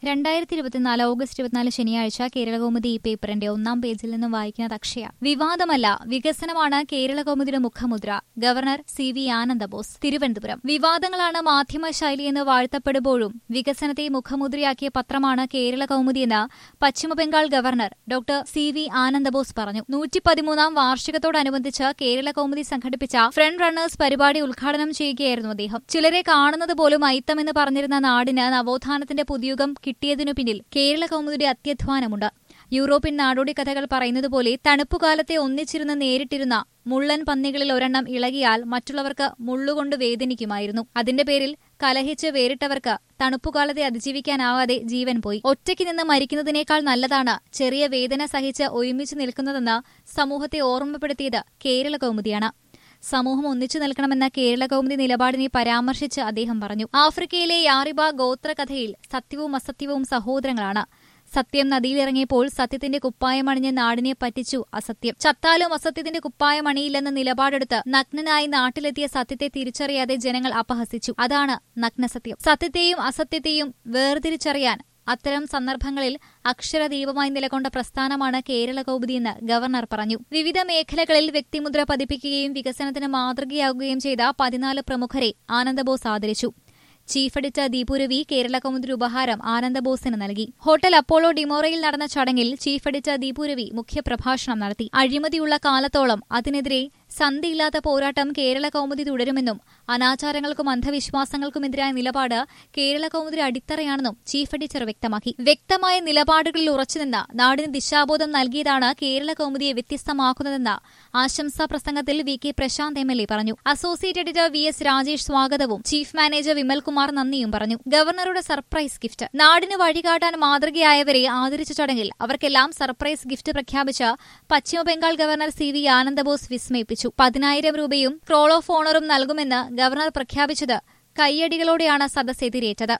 രണ്ടായിരത്തി ഇരുപത്തിനാല് ഓഗസ്റ്റ് ഇരുപത്തിനാല് ശനിയാഴ്ച കേരളകൗമുദി ഈ പേപ്പറിന്റെ ഒന്നാം പേജിൽ നിന്നും വായിക്കുന്നത് അക്ഷയ വിവാദമല്ല വികസനമാണ് കേരളകൗമുദിയുടെ മുഖമുദ്ര governor C V Ananda Bose Thiruvananthapuram വിവാദങ്ങളാണ് മാധ്യമ ശൈലിയെന്ന് വാഴ്ത്തപ്പെടുമ്പോഴും വികസനത്തെ മുഖമുദ്രയാക്കിയ പത്രമാണ് കേരളകൗമുദിയെന്ന് Paschimabangal governor doctor C V Ananda Bose പറഞ്ഞു നൂറ്റി പതിമൂന്നാം വാർഷികത്തോടനുബന്ധിച്ച് കേരളകൗമുദി സംഘടിപ്പിച്ച ഫ്രണ്ട് റണ്ണേഴ്സ് പരിപാടി ഉദ്ഘാടനം ചെയ്യുകയായിരുന്നു അദ്ദേഹം ചിലരെ കാണുന്നത് പോലും അയിത്തമെന്ന് പറഞ്ഞിരുന്ന നാടിന് നവോത്ഥാനത്തിന്റെ പുതിയുഗം കിട്ടിയതിനു പിന്നിൽ കേരള കൗമുദിയുടെ അത്യധ്വാനമുണ്ട് യൂറോപ്യൻ നാടോടി കഥകൾ പറയുന്നതുപോലെ തണുപ്പുകാലത്തെ ഒന്നിച്ചിരുന്ന് നേരിട്ടിരുന്ന മുള്ളൻ പന്നികളിൽ ഒരെണ്ണം ഇളകിയാൽ മറ്റുള്ളവർക്ക് മുള്ളുകൊണ്ട് വേദനിക്കുമായിരുന്നു അതിന്റെ പേരിൽ കലഹിച്ച് വേറിട്ടവർക്ക് തണുപ്പുകാലത്തെ അതിജീവിക്കാനാവാതെ ജീവൻ പോയി ഒറ്റയ്ക്ക് നിന്ന് മരിക്കുന്നതിനേക്കാൾ നല്ലതാണ് ചെറിയ വേദന സഹിച്ച് ഒരുമിച്ച് നിൽക്കുന്നതെന്ന് സമൂഹത്തെ ഓർമ്മപ്പെടുത്തിയത് കേരള കൗമുദിയാണ് സമൂഹം ഒന്നിച്ചു നിൽക്കണമെന്ന കേരള കൗമുദി നിലപാടിനെ പരാമർശിച്ച് അദ്ദേഹം പറഞ്ഞു ആഫ്രിക്കയിലെ യാറിബ ഗോത്രകഥയിൽ സത്യവും അസത്യവും സഹോദരങ്ങളാണ് സത്യം നദിയിലിറങ്ങിയപ്പോൾ സത്യത്തിന്റെ കുപ്പായമണിഞ്ഞ് നാടിനെ പറ്റിച്ചു അസത്യം ചത്താലും അസത്യത്തിന്റെ കുപ്പായമണിയില്ലെന്ന നിലപാടെടുത്ത് നഗ്നനായി നാട്ടിലെത്തിയ സത്യത്തെ തിരിച്ചറിയാതെ ജനങ്ങൾ അപഹസിച്ചു അതാണ് നഗ്നസത്യം സത്യത്തെയും അസത്യത്തെയും വേർതിരിച്ചറിയാൻ അത്തരം സന്ദർഭങ്ങളിൽ അക്ഷരദീപമായി നിലകൊണ്ട പ്രസ്ഥാനമാണ് കേരള കൗമുദിയെന്ന് ഗവർണർ പറഞ്ഞു വിവിധ മേഖലകളിൽ വ്യക്തിമുദ്ര പതിപ്പിക്കുകയും വികസനത്തിന് മാതൃകയാകുകയും ചെയ്ത പതിനാല് പ്രമുഖരെ ആനന്ദബോസ് ആദരിച്ചു ചീഫ് എഡിറ്റർ ദീപുരവി കേരള കൗമുദി ഉപഹാരം ആനന്ദബോസിന് നൽകി ഹോട്ടൽ അപ്പോളോ ഡിമോറയിൽ നടന്ന ചടങ്ങിൽ ചീഫ് എഡിറ്റർ ദീപുരവി മുഖ്യപ്രഭാഷണം നടത്തി അഴിമതിയുള്ള കാലത്തോളം അതിനെതിരെ സന്ധിയില്ലാത്ത പോരാട്ടം കേരള കൗമുദി തുടരുമെന്നും അനാചാരങ്ങൾക്കും അന്ധവിശ്വാസങ്ങൾക്കുമെതിരായ നിലപാട് കേരള കൗമുദി അടിത്തറയാണെന്നും ചീഫ് എഡിറ്റർ വ്യക്തമാക്കി വ്യക്തമായ നിലപാടുകളിൽ ഉറച്ചുനിന്ന് നാടിന് ദിശാബോധം നൽകിയതാണ് കേരള കൗമുദിയെ വ്യത്യസ്തമാക്കുന്നതെന്ന് ആശംസാ പ്രസംഗത്തിൽ V K Prashanth M L A പറഞ്ഞു associate editor V S Rajesh സ്വാഗതവും ചീഫ് മാനേജർ വിമൽകുമാർ നന്ദിയും പറഞ്ഞു ഗവർണറുടെ സർപ്രൈസ് ഗിഫ്റ്റ് നാടിന് വഴികാട്ടാൻ മാതൃകയായവരെ ആദരിച്ച ചടങ്ങിൽ അവർക്കെല്ലാം സർപ്രൈസ് ഗിഫ്റ്റ് പ്രഖ്യാപിച്ച Paschimabangal governor C V Ananda Bose വിസ്മയിപ്പിച്ചു പതിനായിരം രൂപയും ക്രോൾ ഓഫ് ഓണറും നൽകുമെന്ന് ഗവർണർ പ്രഖ്യാപിച്ചത് കയ്യടികളോടെയാണ് സദസ് എതിരേറ്റത്